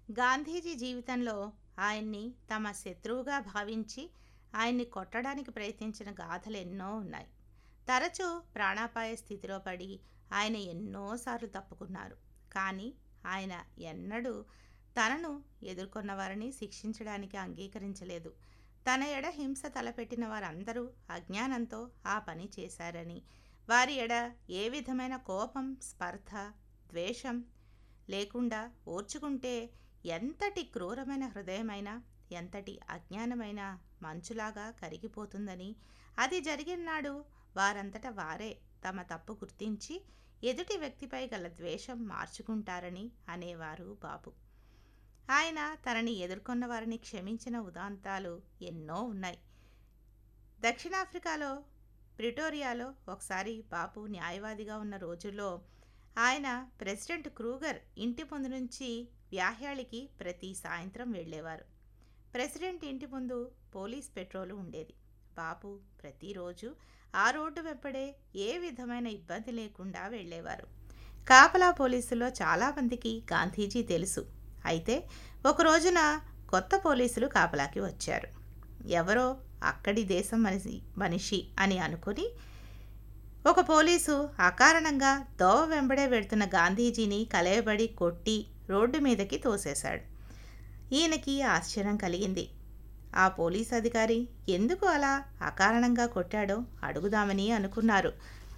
గాంధీజీ జీవితంలో ఆయన్ని తమ శత్రువుగా భావించి ఆయన్ని కొట్టడానికి ప్రయత్నించిన గాథలు ఎన్నో ఉన్నాయి తరచూ ప్రాణాపాయ స్థితిలో పడి ఆయన ఎన్నోసార్లు తప్పుకున్నారు కానీ ఆయన ఎన్నడూ తనను ఎదుర్కొన్న వారిని శిక్షించడానికి అంగీకరించలేదు తన ఎడ హింస తలపెట్టిన వారందరూ అజ్ఞానంతో ఆ పని చేశారని వారి ఎడ ఏ విధమైన కోపం స్పర్ధ ద్వేషం లేకుండా ఓర్చుకుంటే ఎంతటి క్రూరమైన హృదయమైనా ఎంతటి అజ్ఞానమైన మంచులాగా కరిగిపోతుందని అది జరిగిన నాడు వారంతట వారే తమ తప్పు గుర్తించి ఎదుటి వ్యక్తిపై గల ద్వేషం మార్చుకుంటారని అనేవారు బాబు ఆయన తనని ఎదుర్కొన్న వారిని క్షమించిన ఉదాంతాలు ఎన్నో ఉన్నాయి దక్షిణాఫ్రికాలో ప్రిటోరియాలో ఒకసారి బాపు న్యాయవాదిగా ఉన్న రోజుల్లో ఆయన ప్రెసిడెంట్ క్రూగర్ ఇంటి ముందు నుంచి వ్యాహ్యాళికి ప్రతి సాయంత్రం వెళ్ళేవారు ప్రెసిడెంట్ ఇంటి ముందు పోలీస్ పెట్రోలు ఉండేది బాపు ప్రతిరోజు ఆ రోడ్డు వెంబడే ఏ విధమైన ఇబ్బంది లేకుండా వెళ్ళేవారు కాపలా పోలీసుల్లో చాలామందికి గాంధీజీ తెలుసు అయితే ఒక రోజున కొత్త పోలీసులు కాపలాకి వచ్చారు ఎవరో అక్కడి దేశం మనిషి మనిషి అని అనుకుని ఒక పోలీసు అకారణంగా దోవ వెంబడే వెళ్తున్న గాంధీజీని కలయబడి కొట్టి రోడ్డు మీదకి తోసేశాడు ఈయనకి ఆశ్చర్యం కలిగింది ఆ పోలీస్ అధికారి ఎందుకు అలా అకారణంగా కొట్టాడో అడుగుదామని అనుకున్నారు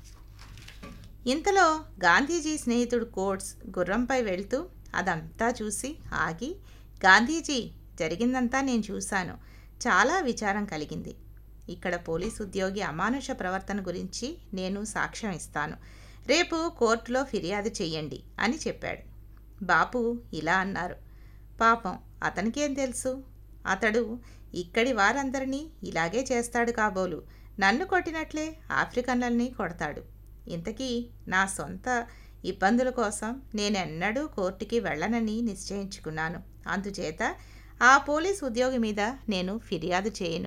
ఇంతలో గాంధీజీ స్నేహితుడు కోట్స్ గుర్రంపై వెళ్తూ అదంతా చూసి ఆగి గాంధీజీ జరిగిందంతా నేను చూశాను చాలా విచారం కలిగింది ఇక్కడ పోలీస్ ఉద్యోగి అమానుష ప్రవర్తన గురించి నేను సాక్ష్యం ఇస్తాను రేపు కోర్టులో ఫిర్యాదు చెయ్యండి అని చెప్పాడు బాపు ఇలా అన్నారు పాపం అతనికేం తెలుసు అతడు ఇక్కడి వారందరినీ ఇలాగే చేస్తాడు కాబోలు నన్ను కొట్టినట్లే ఆఫ్రికన్లని కొడతాడు ఇంతకీ నా సొంత ఇబ్బందుల కోసం నేనెన్నడూ కోర్టుకి వెళ్ళనని నిశ్చయించుకున్నాను అందుచేత ఆ పోలీస్ ఉద్యోగి మీద నేను ఫిర్యాదు చేయను